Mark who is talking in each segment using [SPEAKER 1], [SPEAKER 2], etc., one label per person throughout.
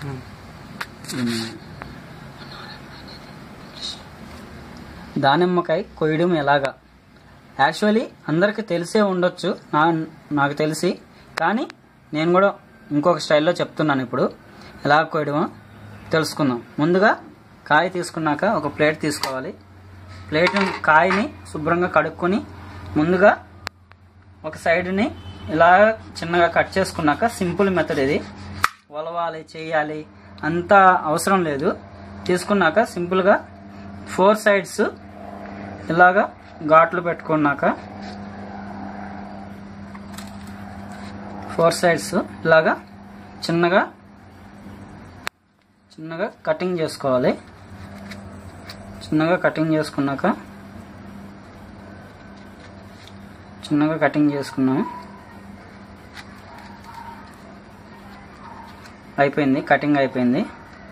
[SPEAKER 1] దానిమ్మకాయ కొయ్యడం ఎలాగా యాక్చువల్లీ అందరికీ తెలిసే ఉండొచ్చు నా నాకు తెలిసి కానీ నేను కూడా ఇంకొక స్టైల్లో చెప్తున్నాను ఇప్పుడు ఎలా కొయ్యడమో తెలుసుకుందాం ముందుగా కాయ తీసుకున్నాక ఒక ప్లేట్ తీసుకోవాలి ప్లేట్ కాయని శుభ్రంగా కడుక్కొని ముందుగా ఒక సైడ్ని ఇలా చిన్నగా కట్ చేసుకున్నాక సింపుల్ మెథడ్ ఇది ఒలవాలి చేయాలి అంత అవసరం లేదు తీసుకున్నాక సింపుల్గా ఫోర్ సైడ్స్ ఇలాగా ఘాట్లు పెట్టుకున్నాక ఫోర్ సైడ్స్ ఇలాగా చిన్నగా చిన్నగా కటింగ్ చేసుకోవాలి చిన్నగా కటింగ్ చేసుకున్నాక చిన్నగా కటింగ్ చేసుకున్నాము అయిపోయింది కటింగ్ అయిపోయింది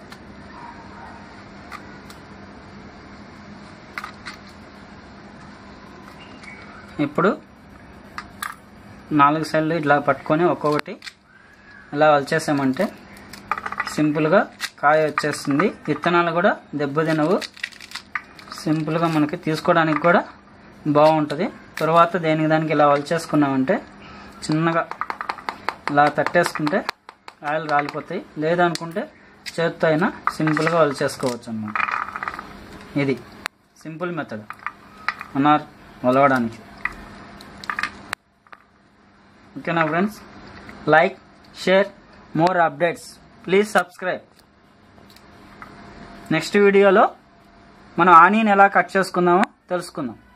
[SPEAKER 1] ఇప్పుడు నాలుగు సైడ్లు ఇట్లా పట్టుకొని ఒక్కొక్కటి ఇలా వలిచేసామంటే సింపుల్గా కాయ వచ్చేస్తుంది విత్తనాలు కూడా దెబ్బతినవు సింపుల్గా మనకి తీసుకోవడానికి కూడా బాగుంటుంది తర్వాత దేనికి దానికి ఇలా వలిచేసుకున్నామంటే చిన్నగా ఇలా తట్టేసుకుంటే ఆయిల్ రాలిపోతాయి లేదనుకుంటే చేతితో అయినా సింపుల్గా వలిచేసుకోవచ్చు అన్నమాట ఇది సింపుల్ మెథడ్ అనార్ వలవడానికి ఓకేనా friends like share more updates please subscribe next వీడియోలో మనం ఆనియన్ ఎలా కట్ చేసుకుందామో తెలుసుకుందాం